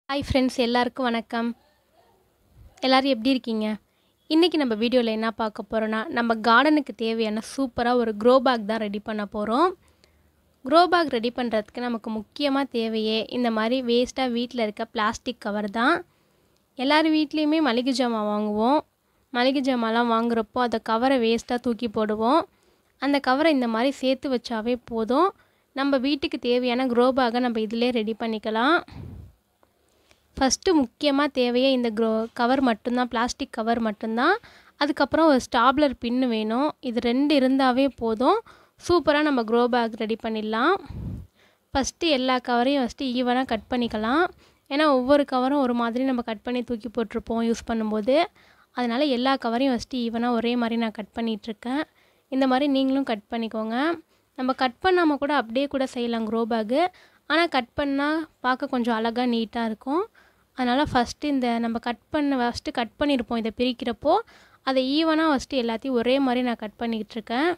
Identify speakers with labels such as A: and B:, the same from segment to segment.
A: hi friends எல்லாருக்கும் வணக்கம் எல்லோரும் எப்படி இருக்கீங்க இன்றைக்கி நம்ம வீடியோவில் என்ன பார்க்க போகிறோன்னா நம்ம கார்டனுக்கு தேவையான சூப்பராக ஒரு க்ரோ பேக் தான் ரெடி பண்ண போகிறோம் க்ரோ பேக் ரெடி பண்ணுறதுக்கு நமக்கு முக்கியமாக தேவையே இந்த மாதிரி வேஸ்ட்டாக வீட்டில் இருக்க பிளாஸ்டிக் கவர் தான் எல்லார் வீட்லேயுமே மளிகை ஜாமான் வாங்குவோம் மளிகை ஜாமான்லாம் வாங்குறப்போ அந்த கவரை வேஸ்ட்டாக தூக்கி போடுவோம் அந்த கவரை இந்த மாதிரி சேர்த்து வச்சாவே போதும் நம்ம வீட்டுக்கு தேவையான க்ரோ பேக்கை நம்ம இதிலே ரெடி பண்ணிக்கலாம் ஃபஸ்ட்டு முக்கியமாக தேவையே இந்த க்ரோ கவர் மட்டும்தான் பிளாஸ்டிக் கவர் மட்டும்தான் அதுக்கப்புறம் ஒரு ஸ்டாப்லர் பின்னு வேணும் இது ரெண்டு இருந்தாவே போதும் சூப்பராக நம்ம க்ரோ பேக் ரெடி பண்ணிடலாம் ஃபஸ்ட்டு எல்லா கவரையும் ஃபஸ்ட்டு ஈவனாக கட் பண்ணிக்கலாம் ஏன்னா ஒவ்வொரு கவரும் ஒரு மாதிரி நம்ம கட் பண்ணி தூக்கி போட்டிருப்போம் யூஸ் பண்ணும்போது அதனால் எல்லா கவரையும் ஃபஸ்ட்டு ஈவனாக ஒரே மாதிரி நான் கட் பண்ணிகிட்ருக்கேன் இந்த மாதிரி நீங்களும் கட் பண்ணிக்கோங்க நம்ம கட் பண்ணாமல் கூட அப்படியே கூட செய்யலாம் க்ரோ பேக்கு ஆனால் கட் பண்ணால் பார்க்க கொஞ்சம் அழகாக நீட்டாக இருக்கும் அதனால் ஃபஸ்ட்டு இந்த நம்ம கட் பண்ண ஃபஸ்ட்டு கட் பண்ணியிருப்போம் இதை பிரிக்கிறப்போ அதை ஈவனாக ஃபஸ்ட்டு எல்லாத்தையும் ஒரே மாதிரி நான் கட் பண்ணிக்கிட்டு இருக்கேன்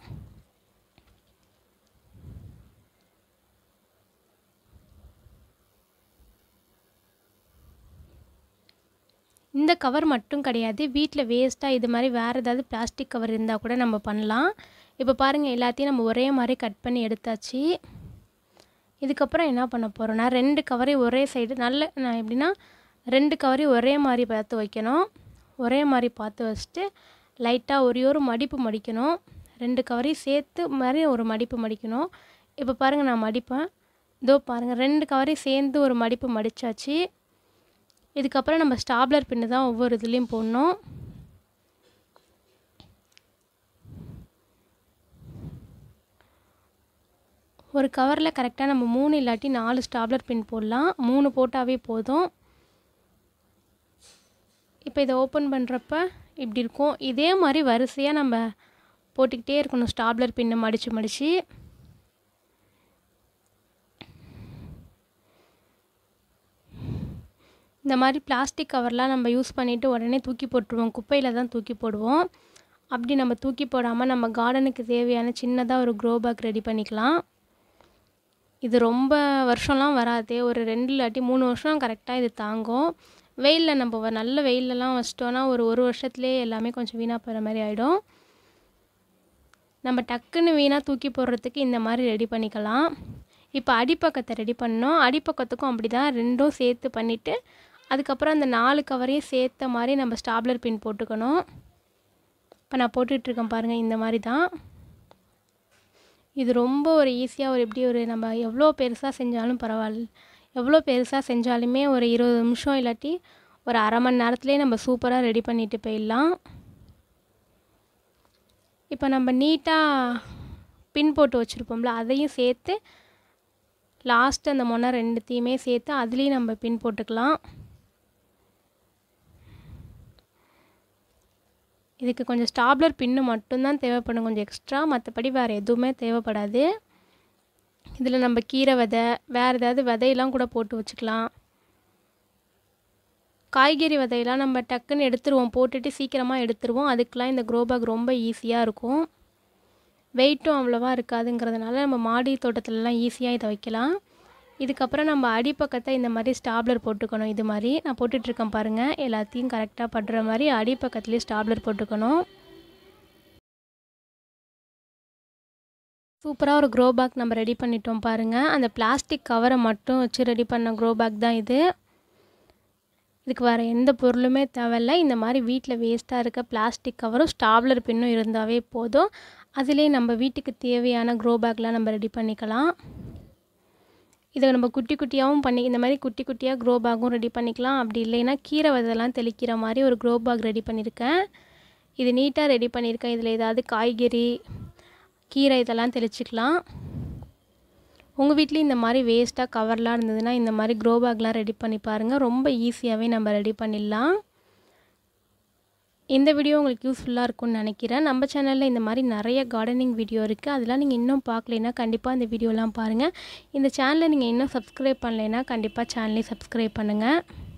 A: இந்த கவர் மட்டும் கிடையாது வீட்டில் வேஸ்ட்டாக இது மாதிரி வேறு ஏதாவது பிளாஸ்டிக் கவர் இருந்தால் கூட நம்ம பண்ணலாம் இப்போ பாருங்கள் எல்லாத்தையும் நம்ம ஒரே மாதிரி கட் பண்ணி எடுத்தாச்சு இதுக்கப்புறம் என்ன பண்ண போகிறோன்னா ரெண்டு கவரையும் ஒரே சைடு நல்ல நான் எப்படின்னா ரெண்டு கவரையும் ஒரே மாதிரி பார்த்து வைக்கணும் ஒரே மாதிரி பார்த்து வச்சுட்டு லைட்டாக ஒரே ஒரு மடிப்பு மடிக்கணும் ரெண்டு கவரையும் சேர்த்து மாதிரி ஒரு மடிப்பு மடிக்கணும் இப்போ பாருங்கள் நான் மடிப்பேன் இதோ பாருங்கள் ரெண்டு கவரையும் சேர்ந்து ஒரு மடிப்பு மடித்தாச்சு இதுக்கப்புறம் நம்ம ஸ்டாப்லர் பின்னு தான் ஒவ்வொரு இதுலேயும் போடணும் ஒரு கவரில் கரெக்டாக நம்ம மூணு இல்லாட்டி நாலு ஸ்டாப்லர் பின் போடலாம் மூணு போட்டாவே போதும் இப்போ இதை ஓப்பன் பண்ணுறப்ப இப்படி இருக்கும் இதே மாதிரி வரிசையாக நம்ம போட்டுக்கிட்டே இருக்கணும் ஸ்டாப்லர் பின்னை மடித்து மடித்து இந்த மாதிரி பிளாஸ்டிக் கவர்லாம் நம்ம யூஸ் பண்ணிவிட்டு உடனே தூக்கி போட்டுருவோம் குப்பையில் தான் தூக்கி போடுவோம் அப்படி நம்ம தூக்கி போடாமல் நம்ம கார்டனுக்கு தேவையான சின்னதாக ஒரு க்ரோ பேக் ரெடி பண்ணிக்கலாம் இது ரொம்ப வருஷம்லாம் வராது ஒரு ரெண்டு இல்லாட்டி மூணு வருஷம் கரெக்டாக இது தாங்கும் வெயிலில் நம்ம நல்ல வெயிலெலாம் வச்சிட்டோன்னா ஒரு ஒரு வருஷத்துலேயே எல்லாமே கொஞ்சம் வீணாக போகிற மாதிரி ஆகிடும் நம்ம டக்குன்னு வீணாக தூக்கி போடுறதுக்கு இந்த மாதிரி ரெடி பண்ணிக்கலாம் இப்போ அடிப்பக்கத்தை ரெடி பண்ணோம் அடிப்பக்கத்துக்கும் அப்படி தான் ரெண்டும் சேர்த்து பண்ணிவிட்டு அதுக்கப்புறம் அந்த நாலு கவரையும் சேர்த்த மாதிரி நம்ம ஸ்டாப்லர் பின் போட்டுக்கணும் இப்போ நான் போட்டுட்ருக்கேன் பாருங்கள் இந்த மாதிரி தான் இது ரொம்ப ஒரு ஈஸியாக ஒரு எப்படி ஒரு நம்ம எவ்வளோ பெருசாக செஞ்சாலும் பரவாயில்ல எவ்வளோ பெருசாக செஞ்சாலுமே ஒரு இருபது நிமிஷம் இல்லாட்டி ஒரு அரை மணி நேரத்துலேயே நம்ம சூப்பராக ரெடி பண்ணிட்டு போயிடலாம் இப்போ நம்ம நீட்டாக பின் போட்டு வச்சுருப்போம்ல அதையும் சேர்த்து லாஸ்ட்டு அந்த மொன்னை ரெண்டுத்தையுமே சேர்த்து அதுலேயும் நம்ம பின் போட்டுக்கலாம் இதுக்கு கொஞ்சம் ஸ்டாப்லர் பின்னு மட்டும்தான் தேவைப்படும் கொஞ்சம் எக்ஸ்ட்ரா மற்றபடி வேறு எதுவுமே தேவைப்படாது இதில் நம்ம கீரை விதை வேறு ஏதாவது விதையெல்லாம் கூட போட்டு வச்சுக்கலாம் காய்கறி விதையெல்லாம் நம்ம டக்குன்னு எடுத்துருவோம் போட்டுட்டு சீக்கிரமாக எடுத்துருவோம் அதுக்கெலாம் இந்த க்ரோ பேக் ரொம்ப ஈஸியாக இருக்கும் வெயிட்டும் அவ்வளோவா இருக்காதுங்கிறதுனால நம்ம மாடி தோட்டத்துலலாம் ஈஸியாக இதை வைக்கலாம் இதுக்கப்புறம் நம்ம அடிப்பக்கத்தை இந்த மாதிரி ஸ்டாப்லர் போட்டுக்கணும் இது மாதிரி நான் போட்டுட்ருக்கேன் பாருங்கள் எல்லாத்தையும் கரெக்டாக படுற மாதிரி அடிப்பக்கத்துலேயே ஸ்டாப்லர் போட்டுக்கணும் சூப்பராக ஒரு க்ரோ பேக் நம்ம ரெடி பண்ணிட்டோம் பாருங்கள் அந்த பிளாஸ்டிக் கவரை மட்டும் வச்சு ரெடி பண்ண க்ரோ பேக் தான் இது இதுக்கு வேறு எந்த பொருளுமே தேவையில்ல இந்த மாதிரி வீட்டில் வேஸ்ட்டாக இருக்க பிளாஸ்டிக் கவரும் ஸ்டாப்லர் பின்னும் இருந்தாவே போதும் அதிலே நம்ம வீட்டுக்கு தேவையான க்ரோ பேக்லாம் நம்ம ரெடி பண்ணிக்கலாம் இதை நம்ம குட்டி குட்டியாகவும் பண்ணி இந்த மாதிரி குட்டி குட்டியாக க்ரோ பேக்கும் ரெடி பண்ணிக்கலாம் அப்படி இல்லைன்னா கீரை விதெல்லாம் தெளிக்கிற மாதிரி ஒரு க்ரோ பேக் ரெடி பண்ணியிருக்கேன் இது நீட்டாக ரெடி பண்ணியிருக்கேன் இதில் ஏதாவது காய்கறி கீரை இதெல்லாம் தெளிச்சிக்கலாம் உங்கள் வீட்லேயும் இந்த மாதிரி வேஸ்ட்டாக கவர்லாம் இருந்ததுன்னா இந்த மாதிரி க்ரோ பேக்லாம் ரெடி பண்ணி பாருங்கள் ரொம்ப ஈஸியாகவே நம்ம ரெடி பண்ணிடலாம் இந்த வீடியோ உங்களுக்கு யூஸ்ஃபுல்லாக இருக்கும்னு நினைக்கிறேன் நம்ம சேனலில் இந்த மாதிரி நிறைய கார்டனிங் வீடியோ இருக்குது அதெல்லாம் நீங்கள் இன்னும் பார்க்கலைன்னா கண்டிப்பாக இந்த வீடியோலாம் பாருங்கள் இந்த சேனலை நீங்கள் இன்னும் சப்ஸ்கிரைப் பண்ணலைன்னா கண்டிப்பாக சேனலையும் சப்ஸ்கிரைப் பண்ணுங்கள்